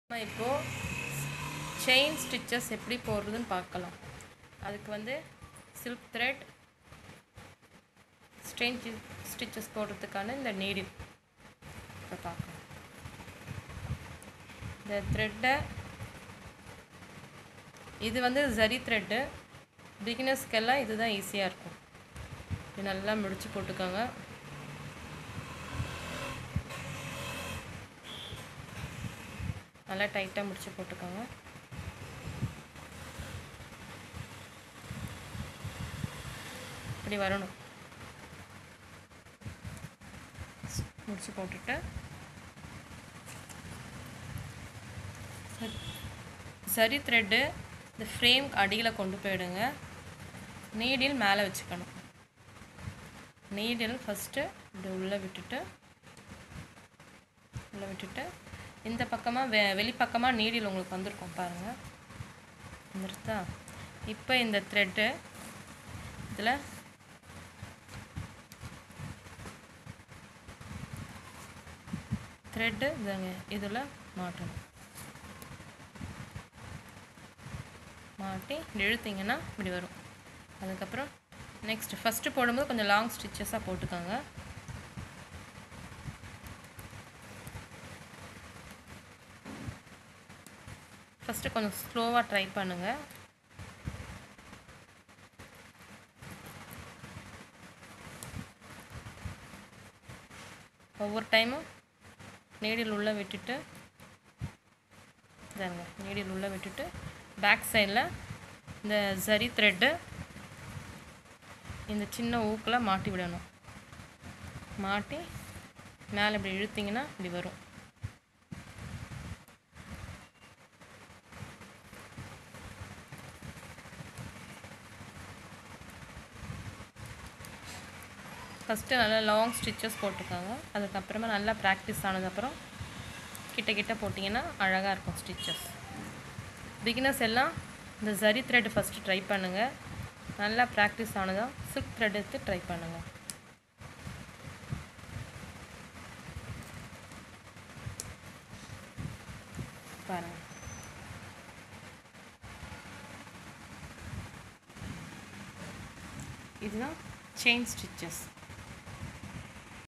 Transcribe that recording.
நம்ம இப்போது chain stitches எப்படி போடுறதுன்னு பார்க்கலாம் அதுக்கு வந்து சில்க் த்ரெட் ஸ்டெயின் ஸ்டிச்சஸ் போடுறதுக்கான இந்த நீடில் இப்போ பார்க்கலாம் இந்த த்ரெட்டை இது வந்து ஜரி த்ரெட்டு பிகினர்ஸ்க்கெல்லாம் இதுதான் ஈஸியாக இருக்கும் இது நல்லா முடிச்சு போட்டுக்கோங்க நல்லா டைட்டாக முடிச்சு போட்டுக்கோங்க இப்படி வரணும் முடிச்சு போட்டுட்டு சரி த்ரெட்டு இந்த ஃப்ரேம் அடியில் கொண்டு போயிடுங்க நீடில் மேலே வச்சுக்கணும் நீடில் ஃபஸ்ட்டு இப்படி உள்ளே விட்டுட்டு உள்ளே விட்டுட்டு இந்த பக்கமாக வெ வெளிப்பக்கமாக நீடில் உங்களுக்கு வந்திருக்கும் பாருங்கள் வந்துருத்தா இப்போ இந்த த்ரெட்டு இதில் த்ரெட்டு இதாங்க இதில் மாட்டணும் மாட்டி இப்படி இழுத்தீங்கன்னா இப்படி வரும் அதுக்கப்புறம் நெக்ஸ்ட் ஃபஸ்ட்டு போடும்போது கொஞ்சம் லாங் ஸ்டிச்சஸாக போட்டுக்கோங்க ஃபஸ்ட்டு கொஞ்சம் ஸ்லோவாக ட்ரை பண்ணுங்கள் ஒவ்வொரு டைமும் நீடில் உள்ளே விட்டுட்டு இதாங்க நீடில் உள்ளே விட்டுட்டு பேக் சைடில் இந்த ஜரி த்ரெட்டு இந்த சின்ன ஊக்கில் மாட்டி விடணும் மாட்டி மேலே இப்படி இழுத்திங்கன்னா இப்படி வரும் ஃபஸ்ட்டு நல்லா லாங் ஸ்டிச்சஸ் போட்டுக்கோங்க அதுக்கப்புறமா நல்லா ப்ராக்டிஸ் ஆனதுக்கப்புறம் கிட்ட கிட்ட போட்டிங்கன்னா அழகாக இருக்கும் ஸ்டிச்சஸ் பிகினர்ஸ் எல்லாம் இந்த ஜரி த்ரெட் ஃபஸ்ட்டு ட்ரை பண்ணுங்கள் நல்லா ப்ராக்டிஸ் ஆனதும் சில்க் த்ரெட் எடுத்து ட்ரை பண்ணுங்கள் பாருங்கள் இதுதான் செயின் ஸ்டிச்சஸ்